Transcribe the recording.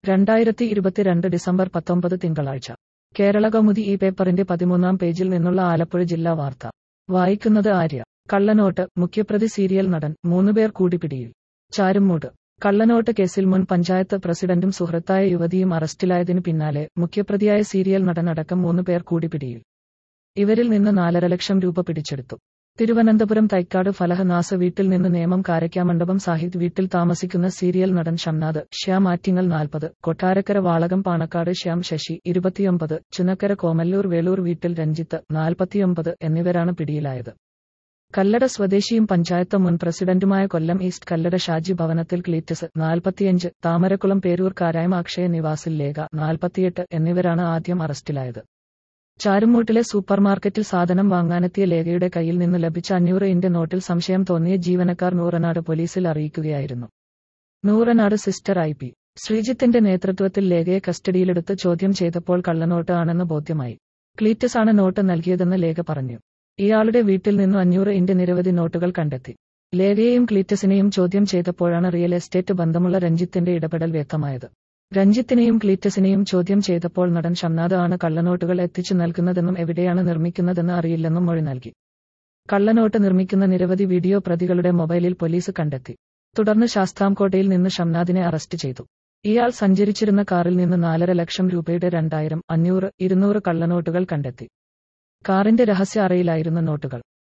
രണ്ടായിരത്തി ഇരുപത്തിരണ്ട് ഡിസംബർ പത്തൊമ്പത് തിങ്കളാഴ്ച കേരള കൗമുദി ഈ പേപ്പറിന്റെ പതിമൂന്നാം പേജിൽ നിന്നുള്ള ആലപ്പുഴ ജില്ലാ വാർത്ത വായിക്കുന്നത് ആര്യ കള്ളനോട്ട് മുഖ്യപ്രതി സീരിയൽ നടൻ മൂന്നുപേർ കൂടി പിടിയിൽ ചാരുമൂട് കള്ളനോട്ട് കേസിൽ മുൻ പഞ്ചായത്ത് പ്രസിഡന്റും സുഹൃത്തായ യുവതിയും അറസ്റ്റിലായതിനു പിന്നാലെ മുഖ്യപ്രതിയായ സീരിയൽ നടൻ അടക്കം മൂന്നുപേർ കൂടി പിടിയിൽ ഇവരിൽ നിന്ന് നാലര ലക്ഷം രൂപ പിടിച്ചെടുത്തു തിരുവനന്തപുരം തൈക്കാട് ഫലഹനാസ് വീട്ടിൽ നിന്ന് നേമം കാരക്കാമണ്ഡപം സാഹിദ് വീട്ടിൽ താമസിക്കുന്ന സീരിയൽ നടൻ ഷംനാദ് ശ്യാം ആറ്റിങ്ങൽ നാൽപ്പത് കൊട്ടാരക്കര വാളകം പാണക്കാട് ശ്യാം ശശി ഇരുപത്തിയൊമ്പത് ചുനക്കര കോമല്ലൂർ വേളൂർ വീട്ടിൽ രഞ്ജിത്ത് നാൽപ്പത്തിയൊമ്പത് എന്നിവരാണ് പിടിയിലായത് കല്ലട സ്വദേശിയും പഞ്ചായത്ത് മുൻ പ്രസിഡന്റുമായ കൊല്ലം ഈസ്റ്റ് കല്ലട ഷാജി ഭവനത്തിൽ ക്ലീറ്റസ് നാൽപ്പത്തിയഞ്ച് താമരക്കുളം പേരൂർ കാരായ്മ അക്ഷയ നിവാസിൽ ലേഖ നാൽപ്പത്തിയെട്ട് എന്നിവരാണ് ആദ്യം അറസ്റ്റിലായത് ചാരുമൂട്ടിലെ സൂപ്പർമാർക്കറ്റിൽ സാധനം വാങ്ങാനെത്തിയ ലേഖയുടെ കയ്യിൽ നിന്ന് ലഭിച്ച അഞ്ഞൂറ് ഇന്റെ നോട്ടിൽ സംശയം തോന്നിയ ജീവനക്കാർ നൂറനാട് പോലീസിൽ അറിയിക്കുകയായിരുന്നു നൂറനാട് സിസ്റ്റർ ഐ പി ശ്രീജിത്തിന്റെ നേതൃത്വത്തിൽ ലേഖയെ കസ്റ്റഡിയിലെടുത്ത് ചോദ്യം ചെയ്തപ്പോൾ കള്ളനോട്ട് ആണെന്ന് ബോധ്യമായി ക്ലീറ്റസ് ആണ് നോട്ട് നൽകിയതെന്ന് ലേഖ പറഞ്ഞു ഇയാളുടെ വീട്ടിൽ നിന്നും അഞ്ഞൂറ് ഇന്റെ നിരവധി നോട്ടുകൾ കണ്ടെത്തി ലേഖയെയും ക്ലീറ്റസിനെയും ചോദ്യം ചെയ്തപ്പോഴാണ് റിയൽ എസ്റ്റേറ്റ് ബന്ധമുള്ള രഞ്ജിത്തിന്റെ ഇടപെടൽ വ്യക്തമായത് രഞ്ജിത്തിനെയും ക്ലീറ്റസിനെയും ചോദ്യം ചെയ്തപ്പോൾ നടൻ ഷംനാദ് ആണ് കള്ളനോട്ടുകൾ എത്തിച്ചു നൽകുന്നതെന്നും എവിടെയാണ് നിർമ്മിക്കുന്നതെന്ന് അറിയില്ലെന്നും മൊഴി നൽകി കള്ളനോട്ട് നിർമ്മിക്കുന്ന നിരവധി വീഡിയോ പ്രതികളുടെ മൊബൈലിൽ പോലീസ് കണ്ടെത്തി തുടർന്ന് ശാസ്താംകോട്ടയിൽ നിന്ന് ഷംനാദിനെ അറസ്റ്റ് ചെയ്തു ഇയാൾ സഞ്ചരിച്ചിരുന്ന കാറിൽ നിന്ന് നാലര ലക്ഷം രൂപയുടെ രണ്ടായിരം അഞ്ഞൂറ് ഇരുന്നൂറ് കള്ളനോട്ടുകൾ കണ്ടെത്തി കാറിന്റെ രഹസ്യ അറയിലായിരുന്ന നോട്ടുകൾ